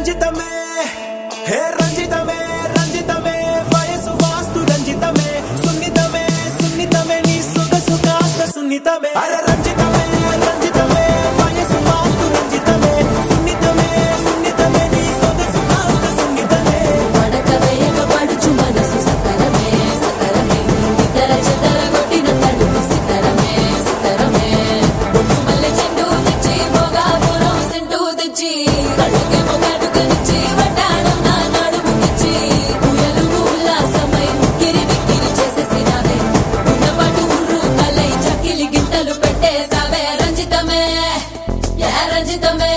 రంజితమే హే రంజితమే రంజితమే వయసు వాస్తు రంజితమే సున్నితమే సున్నితమే నీ సొగసు కాస్త సున్నితమే అరే రంజితమే రంజితమే వయసు వాస్తు రంజితమే సున్నితమే సున్నితమే నీ సొగసు కాస్త సున్నితమే పడక వేయక పడుచు మనసు సకరమే సకరమే ఇతర చెదర కొట్టిన తడుపు సితరమే సితరమే బొట్టు మల్లె చెండు తెచ్చి భోగాపురం సెంటు తెచ్చి కళ్ళకి మొగడుకనిచ్చి వడ్డాణం నా నడుము తెచ్చి ఉయలు ఉల్లాసమై కిరి బిక్కిరి చేసేసినావే ఉన్నపాటు ఉర్రు కలై చకిలి గింతలు పెట్టేసావే రంజితమే యా రంజితమే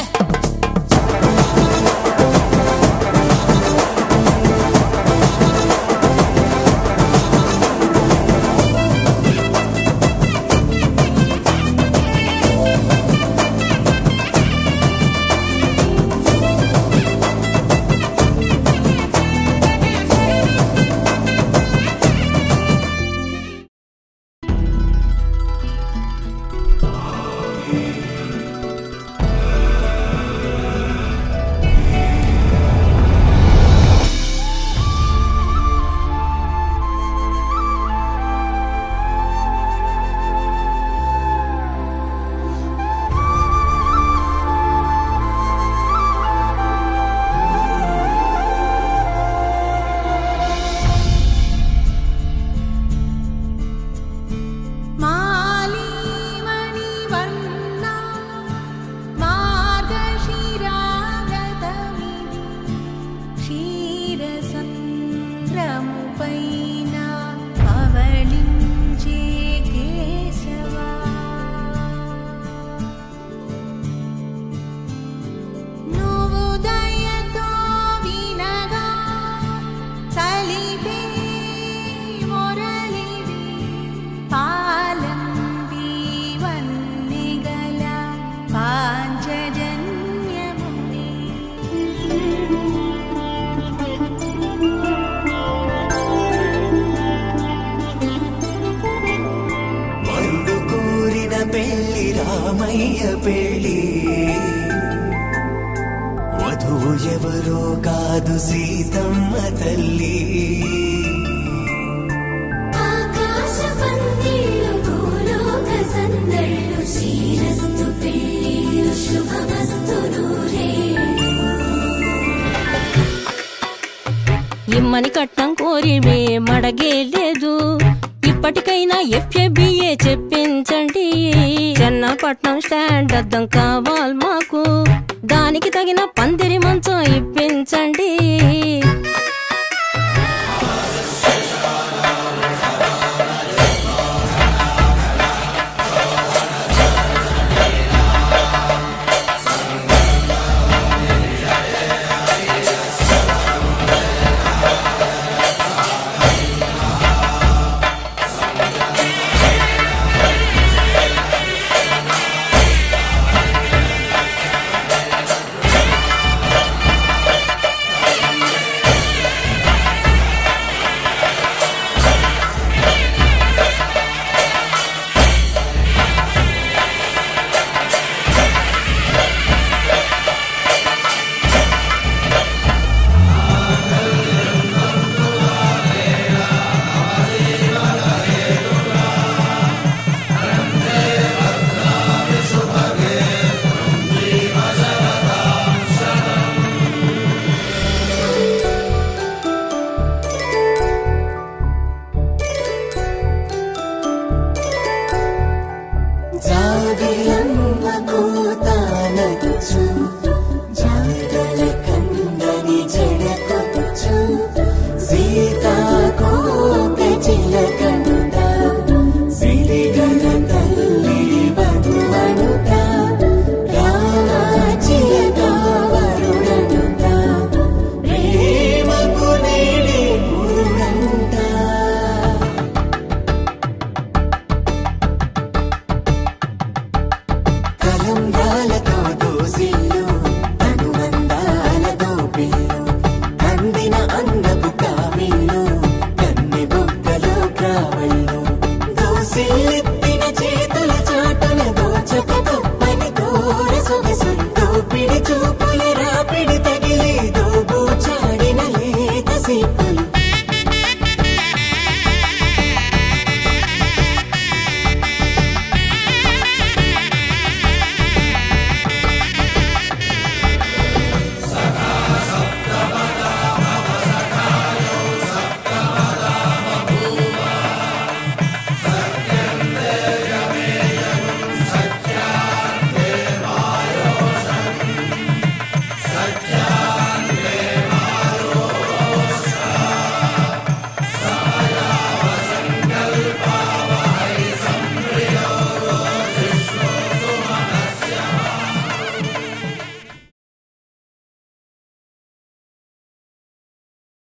మాలీమణివర్ణ మార్గశిరాగతమిది క్షీరసంద్రముపైన పవళించే కేశవా నువ్వు దయతో వినగా చలిపే మొరలివి పాలంబి వన్నెగల పాంచజన్యముని వరుడు కోరిన పెళ్లి రామయ్య పెళ్లి వధువు ఎవరో కాదు సీతమ్మ తల్లి ఆకాశ పందిళ్ళు భూలోక సందళ్ళు శ్రీరస్తు పెళ్ళిళ్ళు శుభమస్తు నూరే ఇమ్మని కట్నం కోరి మే మడగే లేదు ఇప్పటికైనా ఎఫ్ఏబిఏ చెప్పించండి చెన్నపట్నం స్టాండ్ అద్దం కావాలి మాకు దానికి తగిన పందిరి మంచం ఇప్పించండి